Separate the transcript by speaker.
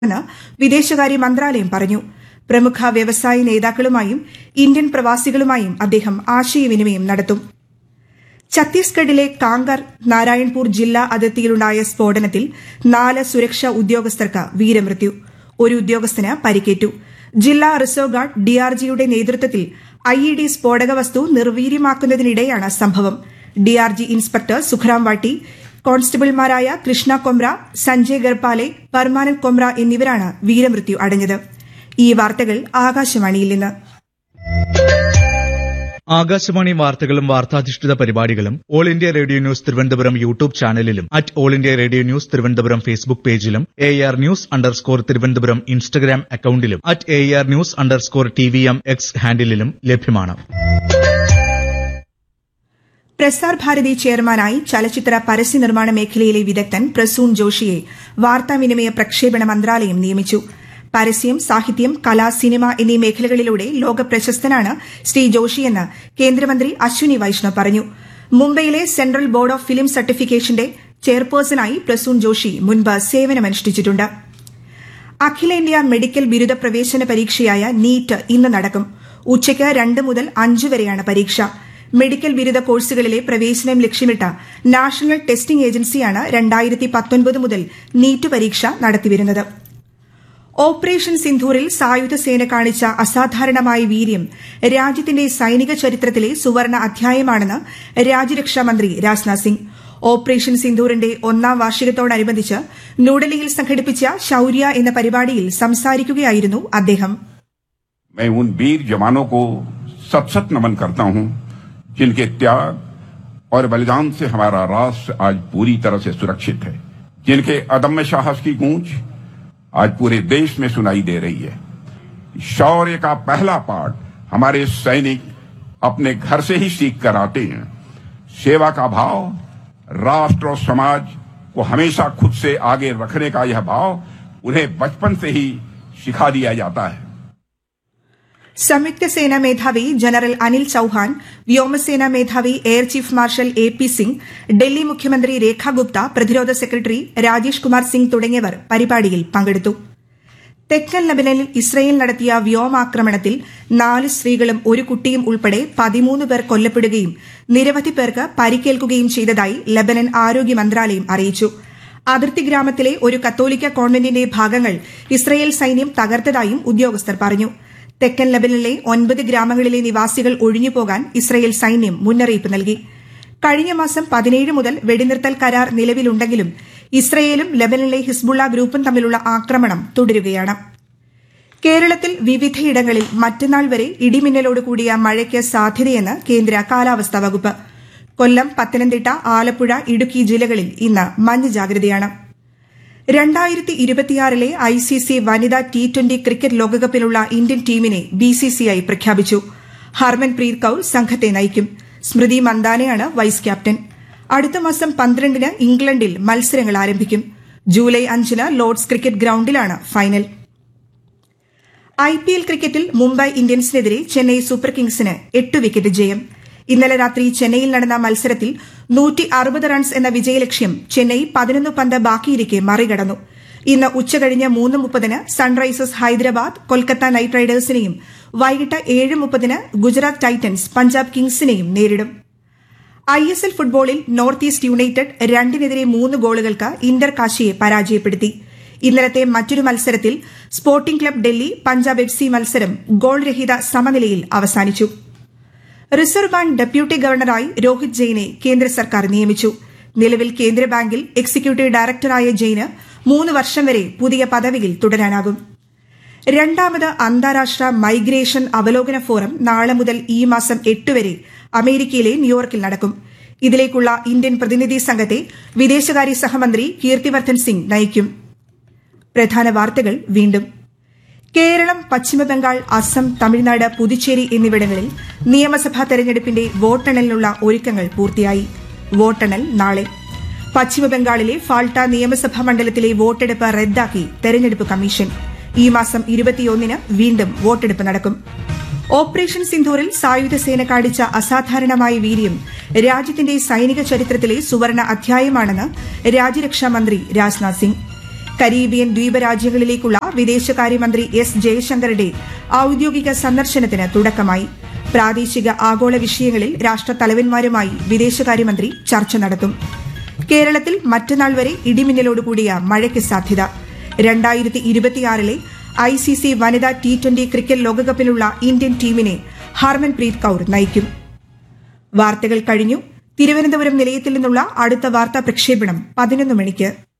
Speaker 1: എന്ന് വിദേശകാര്യ മന്ത്രാലയം പറഞ്ഞു പ്രമുഖ വ്യവസായ നേതാക്കളുമായും ഇന്ത്യൻ പ്രവാസികളുമായും അദ്ദേഹം ആശയവിനിമയം നടത്തും ഛത്തീസ്ഗഡിലെ കാങ്കർ നാരായൺപൂർ ജില്ലാ അതിർത്തിയിലുണ്ടായ സ്ഫോടനത്തിൽ നാല് സുരക്ഷാ ഉദ്യോഗസ്ഥർക്ക് വീരമൃത്യു ഒരു ഉദ്യോഗസ്ഥന് പരിക്കേറ്റു ജില്ലാ റിസർവ് ഗാർഡ് ഡിആർജിയുടെ നേതൃത്വത്തിൽ ഐഇഡി സ്ഫോടക വസ്തു നിർവീര്യമാക്കുന്നതിനിടെയാണ് സംഭവം ഡിആർജി ഇൻസ്പെക്ടർ സുഖറാം വാട്ടി കോൺസ്റ്റബിൾമാരായ കൃഷ്ണ കൊമ്ര സഞ്ജയ് ഗർപാലെ പർമാനന്ദ് കൊമ്ര എന്നിവരാണ് വീരമൃത്യു അടഞ്ഞത് ഈ വാർത്തകൾ ആകാശവാണിയിൽ നിന്ന്
Speaker 2: ആകാശവാണി വാർത്തകളും വാർത്താധിഷ്ഠിത പരിപാടികളും all India radio news Thiruvananthapuram YouTube ചാനലിലും at all India radio news Thiruvananthapuram Facebook പേജിലും A R news underscore Thiruvananthapuram Instagram അക്കൌണ്ടിലും at A R news underscore T V M X ഹാൻഡിലും ലഭ്യമാണ്
Speaker 1: പ്രസാർ ഭാരതി ചെയർമാനായി ചലച്ചിത്ര പരസ്യ നിർമ്മാണ മേഖലയിലെ വിദഗ്ധൻ പ്രസൂൺ ജോഷിയെ വാർത്താവിനിമയ പ്രക്ഷേപണ മന്ത്രാലയം നിയമിച്ചു പരസ്യം സാഹിത്യം കല സിനിമ എന്നീ മേഖലകളിലൂടെ ലോക പ്രശസ്തനാണ് ശ്രീ ജോഷിയെന്ന് കേന്ദ്രമന്ത്രി അശ്വിനി വൈഷ്ണവ് പറഞ്ഞു മുംബൈയിലെ സെൻട്രൽ ബോർഡ് ഓഫ് ഫിലിം സർട്ടിഫിക്കേഷന്റെ ചെയർപേഴ്സണായി പ്രസൂൺ ജോഷി മുൻപ് സേവനമനുഷ്ഠിച്ചിട്ടുണ്ട് അഖിലേന്ത്യാ മെഡിക്കൽ ബിരുദ പ്രവേശന പരീക്ഷയായ നീറ്റ് ഇന്ന് നടക്കും ഉച്ചയ്ക്ക് രണ്ട് മുതൽ അഞ്ച് വരെയാണ് പരീക്ഷ മെഡിക്കൽ ബിരുദ കോഴ്സുകളിലെ പ്രവേശനം ലക്ഷ്യമിട്ട നാഷണൽ ടെസ്റ്റിംഗ് ഏജൻസിയാണ് രണ്ടായിരത്തി പത്തൊൻപത് മുതൽ നീറ്റ് പരീക്ഷ നടത്തിവരുന്നത് ഓപ്പറേഷൻ സിന്ധൂറിൽ സായുധ സേന കാണിച്ച അസാധാരണമായ വീര്യം രാജ്യത്തിന്റെ സൈനിക ചരിത്രത്തിലെ സുവർണ അധ്യായമാണെന്ന് രാജ്യരക്ഷാ മന്ത്രി രാജ്നാഥ് സിംഗ് ഓപ്പറേഷൻ സിന്ധൂറിന്റെ ഒന്നാം വാർഷികത്തോടനുബന്ധിച്ച് ന്യൂഡൽഹിയിൽ സംഘടിപ്പിച്ച ശൌര്യ എന്ന പരിപാടിയിൽ സംസാരിക്കുകയായിരുന്നു അദ്ദേഹം
Speaker 3: मैं उन वीर जवानों को सत सत नमन करता हूं जिनके त्याग और बलिदान से हमारा राष्ट्र आज पूरी तरह से सुरक्षित है जिनके अदम्य साहस की गूंज आज पूरे देश में सुनाई दे रही है शौर्य का पहला पाठ हमारे सैनिक अपने घर से ही सीख कर आते हैं सेवा का भाव राष्ट्र और समाज को हमेशा खुद से आगे रखने का यह भाव उन्हें बचपन से ही सिखा दिया जाता है
Speaker 1: സംയുക്ത സേനാ മേധാവി ജനറൽ അനിൽ ചൌഹാൻ വ്യോമസേനാ മേധാവി air chief marshal A P Singh Delhi മുഖ്യമന്ത്രി രേഖ ഗുപ്ത പ്രതിരോധ സെക്രട്ടറി രാജേഷ് കുമാർ സിംഗ് തുടങ്ങിയവർ പരിപാടിയിൽ പങ്കെടുത്തു തെക്കൻ ലബനനിൽ ഇസ്രയേൽ നടത്തിയ വ്യോമാക്രമണത്തിൽ നാല് സ്ത്രീകളും ഒരു കുട്ടിയും ഉൾപ്പെടെ പതിമൂന്ന് പേർ കൊല്ലപ്പെടുകയും നിരവധി പേർക്ക് പരിക്കേൽക്കുകയും ചെയ്തതായി ലബനൻ ആരോഗ്യ മന്ത്രാലയം അറിയിച്ചു അതിർത്തി ഗ്രാമത്തിലെ ഒരു കത്തോലിക്ക കോൺവെന്റിന്റെ ഭാഗങ്ങൾ ഇസ്രയേൽ സൈന്യം തകർത്തതായും ഉദ്യോഗസ്ഥർ പറഞ്ഞു തെക്കൻ ലബനനിലെ ഒൻപത് ഗ്രാമങ്ങളിലെ നിവാസികൾ ഒഴിഞ്ഞുപോകാൻ ഇസ്രയേൽ സൈന്യം മുന്നറിയിപ്പ് നൽകി കഴിഞ്ഞ മാസം പതിനേഴ് മുതൽ വെടിനിർത്തൽ കരാർ നിലവിലുണ്ടെങ്കിലും ഇസ്രയേലും ലബനനിലെ ഹിസ്ബുള്ള ഗ്രൂപ്പും തമ്മിലുള്ള ആക്രമണം തുടരുകയാണ് കേരളത്തിൽ വിവിധയിടങ്ങളിൽ മറ്റന്നാൾ വരെ ഇടിമിന്നലോട് കൂടിയ മഴയ്ക്ക് സാധ്യതയെന്ന് കേന്ദ്ര കാലാവസ്ഥാ വകുപ്പ് കൊല്ലം പത്തനംതിട്ട ആലപ്പുഴ ഇടുക്കി ജില്ലകളിൽ ഇന്ന് മഞ്ഞ ജാഗ്രതയാണ് രണ്ടായിരത്തി ഇരുപത്തിയാറിലെ ഐ സി സി വനിതാ ടി ട്വന്റി ക്രിക്കറ്റ് ലോകകപ്പിലുള്ള ഇന്ത്യൻ ടീമിനെ ബി സി സി ഐ പ്രഖ്യാപിച്ചു ഹർമൻപ്രീത് കൌർ സംഘത്തെ നയിക്കും സ്മൃതി മന്ദാനയാണ് വൈസ് ക്യാപ്റ്റൻ അടുത്ത മാസം പന്ത്രണ്ടിന് ഇംഗ്ലണ്ടിൽ മത്സരങ്ങൾ ആരംഭിക്കും ജൂലൈ അഞ്ചിന് ലോർഡ്സ് ക്രിക്കറ്റ് ഗ്രൌണ്ടിലാണ് ഫൈനൽ ഐ പി എൽ ക്രിക്കറ്റിൽ മുംബൈ ഇന്ത്യൻസിനെതിരെ ചെന്നൈ സൂപ്പർ കിങ്സിന് എട്ട് വിക്കറ്റ് ജയം ഇന്നലെ രാത്രി ചെന്നൈയിൽ നടന്ന മത്സരത്തിൽ നൂറ്റി അറുപത് റൺസ് എന്ന വിജയലക്ഷ്യം ചെന്നൈ പതിനൊന്ന് പന്ത് ബാക്കിയിരിക്കെ മറികടന്നു ഇന്ന് ഉച്ചകഴിഞ്ഞ് മൂന്ന് മുപ്പതിന് സൺറൈസേഴ്സ് ഹൈദരാബാദ് കൊൽക്കത്ത നൈറ്റ് റൈഡേഴ്സിനെയും വൈകിട്ട് ഏഴ് മുപ്പതിന് ഗുജറാത്ത് ടൈറ്റൻസ് പഞ്ചാബ് കിങ്സിനെയും നേരിടും ഐ എസ് എൽ ഫുട്ബോളിൽ നോർത്ത് ഈസ്റ്റ് യുണൈറ്റഡ് രണ്ടിനെതിരെ മൂന്ന് ഗോളുകൾക്ക് ഇന്റർ കാശിയെ പരാജയപ്പെടുത്തി ഇന്നലത്തെ മറ്റൊരു മത്സരത്തിൽ sporting club Delhi Punjab F C മത്സരം ഗോൾ രഹിത സമനിലയിൽ അവസാനിച്ചു റിസർവ് ബാങ്ക് ഡെപ്യൂട്ടി ഗവർണറായി രോഹിത് ജെയിനെ കേന്ദ്ര സർക്കാർ നിയമിച്ചു നിലവിൽ കേന്ദ്ര ബാങ്കിൽ എക്സിക്യൂട്ടീവ് ഡയറക്ടറായ ജെയിന് മൂന്ന് വർഷം വരെ പുതിയ പദവിയിൽ തുടരാനാകും രണ്ടാമത് അന്താരാഷ്ട്ര മൈഗ്രേഷൻ അവലോകന ഫോറം നാളെ മുതൽ ഈ മാസം എട്ട് വരെ അമേരിക്കയിലെ ന്യൂയോർക്കിൽ നടക്കും ഇതിലേക്കുള്ള ഇന്ത്യൻ പ്രതിനിധി സംഘത്തെ വിദേശകാര്യ സഹമന്ത്രി കീർത്തിവർദ്ധൻ സിംഗ് നയിക്കും പ്രധാന വാർത്തകൾ വീണ്ടും കേരളം പശ്ചിമബംഗാൾ അസം തമിഴ്നാട് പുതുച്ചേരി എന്നിവിടങ്ങളിൽ നിയമസഭാ തെരഞ്ഞെടുപ്പിന്റെ വോട്ടെണ്ണലിനുള്ള ഒരുക്കങ്ങൾ പൂർത്തിയായി വോട്ടെണ്ണൽ നാളെ പശ്ചിമബംഗാളിലെ ഫാൾട്ട നിയമസഭാ മണ്ഡലത്തിലെ വോട്ടെടുപ്പ് റദ്ദാക്കി തെരഞ്ഞെടുപ്പ് കമ്മീഷൻ ഈ മാസം ഇരുപത്തിയൊന്നിന് വീണ്ടും വോട്ടെടുപ്പ് നടക്കും ഓപ്പറേഷൻ സിന്ധൂറിൽ സായുധ സേന കാണിച്ച അസാധാരണമായ വീര്യം രാജ്യത്തിന്റെ സൈനിക ചരിത്രത്തിലെ സുവർണ അധ്യായമാണെന്ന് രാജ്യരക്ഷാ മന്ത്രി രാജ്നാഥ് സിംഗ് കരീബിയൻ ദ്വീപരാജ്യങ്ങളിലേക്കുള്ള വിദേശകാര്യമന്ത്രി എസ് ജയശങ്കറുടെ ഔദ്യോഗിക സന്ദർശനത്തിന് തുടക്കമായി പ്രാദേശിക ആഗോള വിഷയങ്ങളിൽ രാഷ്ട്രത്തലവന്മാരുമായി വിദേശകാര്യമന്ത്രി ചർച്ച നടത്തും കേരളത്തിൽ മറ്റന്നാൾ വരെ ഇടിമിന്നലോടുകൂടിയ മഴയ്ക്ക് സാധ്യത രണ്ടായിരത്തി ഇരുപത്തിയാറിലെ ഐ സി സി വനിതാ ടി ട്വന്റി ക്രിക്കറ്റ് ലോകകപ്പിലുള്ള ഇന്ത്യൻ ടീമിനെ ഹർമൻപ്രീത് കൌർ നയിക്കും വാർത്തകൾ കഴിഞ്ഞു തിരുവനന്തപുരം നിലയത്തിൽ നിന്നുള്ള അടുത്ത വാർത്താ പ്രക്ഷേപണം പതിനൊന്ന് മണിക്ക്